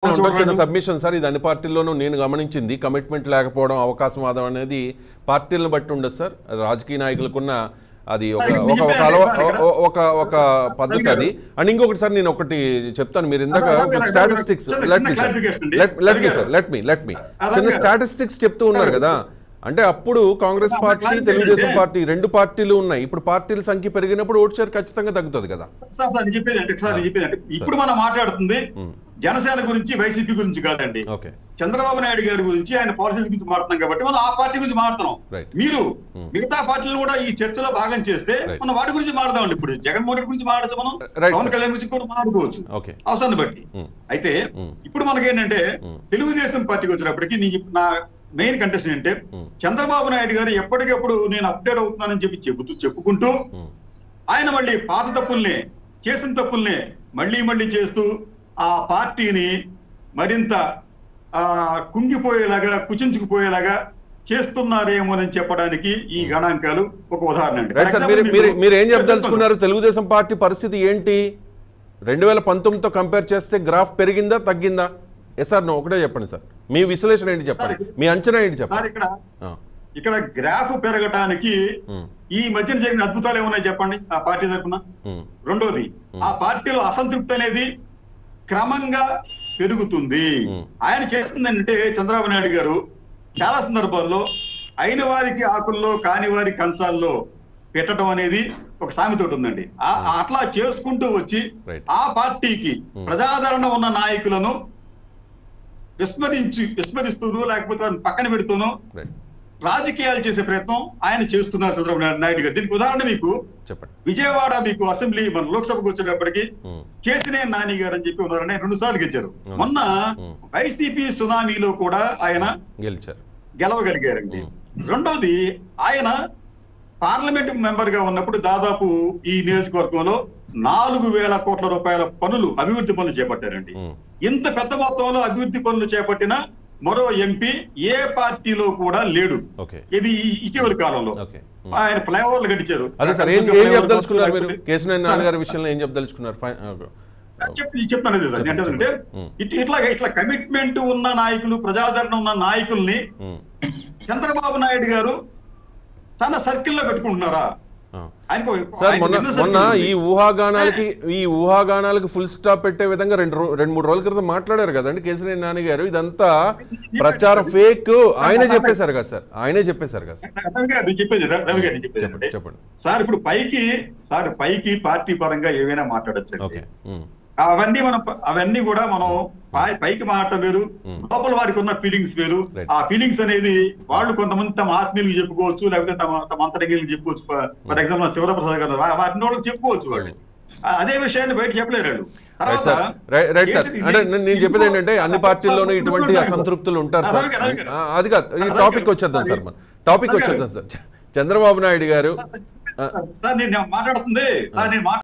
ఉంటే చిన్న చూడరాదు. Submission sir ఇది అన్ని పార్టీల్లోనూ నేను గమనించింది కమిట్మెంట్ లేకపోవడం అవకాశవాదం అనేది పార్టీలను బట్టి ఉండదు సార్ రాజకీయ నాయకులకున్న అది ఒక సార్, ఒక ఒక చెప్పాను అలవా సార్ ఇక్కడ. ఒక- ఒక ఒక పద్ధతి రవి అది అండ్ ఇంకొకటి సార్ నేను ఒకటి చెప్తాను మీరు ఇందాక రవి గారు, రవి గారు, స్టాటిస్టిక్స్ చిన్న- లెట్ చిన్న మీ సార్ clarification అండి. లెట్ లెట్ రవి మీ గారు. Sir let me let me Ravi చిన్న గారు. స్టాటిస్టిక్స్ చెప్తూ ఉన్నారు కదా అంటే అప్పుడు కాంగ్రెస్ నా పార్టీ clarification తెలుగుదేశం అంటే- పార్టీ రెండు పార్టీలు ఉన్నాయి ఇప్పుడు పార్టీల సంఖ్య పెరిగినప్పుడు ఓటు షేర్ ఖచ్చితంగా తగ్గుతుంది కదా సార్ సార్ నేను చెప్పేది అంటే సార్ నేను చెప్పేది అంటే ఇప్పుడు మనం మాట్లాడుతుంది ఉమ్. జనసేన గురించి వైసీపీ గురించి కాదండి ఓకే చంద్రబాబు నాయుడు గారి గురించి ఆయన పాలసీస్ గురించి మాట్లాడుతున్నాం కాబట్టి మనం ఆ పార్టీ గురించి మాట్లాడుతున్నాం Right. మీరు Hmm. మిగతా పార్టీలు కూడా ఈ చర్చలో భాగం చేస్తే Right. మనం వాటి గురించి మాట్లాడదామండి ఇప్పుడు జగన్మోహన్ రెడ్డి గురించి మాట్లాడచ్చు మనం Right, పవన్ sir. కళ్యాణ్ గురించి కూడా మాట్లాడుకోవచ్చు ఓకే అవసరాన్ని బట్టి Hmm. అయితే Hmm. ఇప్పుడు మనకేంటంటే Hmm. తెలుగుదేశం పార్టీకి వచ్చినప్పటికీ నీ నా మెయిన్ కంటెస్ట్ ఏంటంటే Hmm. చంద్రబాబు నాయుడు గారు ఎప్పటికప్పుడు నేను అప్డేట్ అవుతున్నానని చెప్పి చెబుతూ చెప్పుకుంటూ ఉమ్. ఆయన మళ్ళీ పాత తప్పుల్ని చేసిన తప్పుల్ని మళ్ళీ మళ్ళీ చేస్తూ ఆ పార్టీని మరింత ఆ కుంగిపోయేలాగా కుచించుకుపోయేలాగా చేస్తున్నారేమోనని చెప్పడానికి ఈ గణాంకాలు ఒక ఉదాహరణ అండి రైట్ సార్ For మీరు example, మీరు మీకు మీరు ఏం చెప్తాను. చెప్పదలుచుకున్నారు తెలుగుదేశం పార్టీ పరిస్థితి ఏంటి రెండు వేల పంతొమ్మిదితో కంపేర్ చేస్తే గ్రాఫ్ పెరిగిందా తగ్గిందా ఎస్ సార్ నో ఒకటే చెప్పండి సార్ మీ విశ్లేషణ ఏంటి చెప్పాలి మీ అంచనా ఏంటి సార్ చెప్పాలి ఇక్కడ ఆ, ఇక్కడ గ్రాఫ్ పెరగటానికి ఉమ్, ఈ మధ్యన జరిగిన అద్భుతాలు ఏమున్నాయి చెప్పండి ఆ పార్టీ తరఫున ఉమ్, రెండోది ఆ పార్టీలో అసంతృప్తి అనేది క్రమంగా పెరుగుతుంది Hmm. ఆయన చేస్తుంది అంటే చంద్రబాబు నాయుడు గారు చాలా సందర్భాల్లో అయిన వారికి ఆకుల్లో కాని వారి కంచాల్లో పెట్టడం అనేది ఒక సామెత ఒకటి ఉందండి ఆ- అట్లా చేసుకుంటూ వచ్చి Right. ఆ పార్టీకి Hmm. ప్రజాదరణ ఉన్న నాయకులను విస్మరించి విస్మరిస్తూనో లేకపోతే వారిని పక్కన పెడుతూనో రైట్ రాజకీయాలు చేసే ప్రయత్నం ఆయన చేస్తున్నారు చంద్రబాబు నాయుడు గారు దీనికి ఉదాహరణ మీకు చెప్పండి విజయవాడ మీకు అసెంబ్లీ మన లోక్సభకు వచ్చేటప్పటికి ఉమ్, కేసినే నాని గారు అని చెప్పి ఉన్నారని రెండు సార్లు గెలిచారు Hmm. మొన్న Hmm. వైసీపీ సునామీలో కూడా ఆయన గెలిచారు గెలవగలిగారండి Hmm. రెండోది ఆయన పార్లమెంట్ మెంబర్ గా ఉన్నప్పుడు దాదాపు ఈ నియోజకవర్గంలో నాలుగు వేల కోట్ల రూపాయల పనులు అభివృద్ధి పనులు చేపట్టారండి ఉమ్, ఇంత పెద్ద మొత్తంలో అభివృద్ధి పనులు చేపట్టిన మరో ఎంపీ ఏ పార్టీలో కూడా లేడు ఓకే ఇది ఈ ఇటీవలి కాలంలో ఓకే ఉమ్. ఆయన ఫ్లైఓవర్లు కట్టించారు అదే సార్ ఏం ఏం ఫ్లైఓవర్ చెప్పదలుచుకున్నారు మీరు కావచ్చు, కేశవనారాయణ సార్, గారి విషయంలో ఏం చెప్పదలుచుకున్నారు ఫైన్ ఓకే. చెప్పి చెప్తాను అదే సార్ చెప్పండి, ఏంటంటే చెప్పండి. ఇట్- ఇట్లా ఇట్లా కమిట్మెంట్ ఉన్న నాయకులు ప్రజాదరణ ఉన్న నాయకుల్ని ఉమ్, చంద్రబాబు నాయుడు గారు తన సర్కిల్లో పెట్టుకుంటున్నారా ఆ. ఆయనకు సార్ ఆయనకు మొన్న విన్న మొన్న circle ఉంది. ఈ ఊహాగానాలకి ఈ ఊహాగానాలకి ఫుల్ స్టాప్ పెట్టే విధంగా రెండు రో- రెండు మూడు రోజుల క్రితం మాట్లాడారు కదండి కేసీఆర్ నాని గారు ఇదంతా ప్రచారం ఫేక్ ఆయనే చెప్పేశారు కదా సార్ ఆయనే చెప్పేశారు కదా సార్ రవి గారు నేను చెప్పేది రవి రవి గారు నేను చెప్పేది చెప్పండి ఏంటంటే, చెప్పండి సార్ ఇప్పుడు పైకి సార్ పైకి పార్టీ పరంగా ఏవైనా మాట్లాడచ్చు ఓకే ఉమ్, అవన్నీ మనం అవన్నీ కూడా మనం పై- పైకి మాట్లాడటం వేరు Hmm. లోపల వారికి ఉన్న ఫీలింగ్స్ వేరు Right. ఆ ఫీలింగ్స్ అనేది వాళ్ళు కొంతమంది తమ ఆత్మీయులకు చెప్పుకోవచ్చు లేకపోతే తమ తమ అంతరంగిలకు చెప్పుకోవచ్చు ఫర్ ఎగ్జాంపుల్ శివరప్రసాద్ గారు వా- వాటిని వాళ్ళకి చెప్పుకోవచ్చు వాళ్ళు ఆ- అదే విషయాన్ని బయట చెప్పలేరు వాళ్ళు రైట్ తర్వాత సార్ రైట్ రైట్ సార్ కేసీ- అంటే నేను- నేను చెప్పేది ఇంకో- ఏంటంటే అన్ని సార్, పార్టీల్లోనూ సార్, ఇటువంటి సార్, అసంతృప్తులు ఉంటారు సార్ రవి గారు, రవి గారు. ఆ, అది కాదు ఈ రవి టాపిక్ గారు, వచ్చేద్దాం సార్ అది- మనం టాపిక్ రవి గారు. వచ్చేద్దాం సార్ చంద్రబాబు నాయుడు గారు సార్ నేను మాట్లాడుతుంది సార్ నేను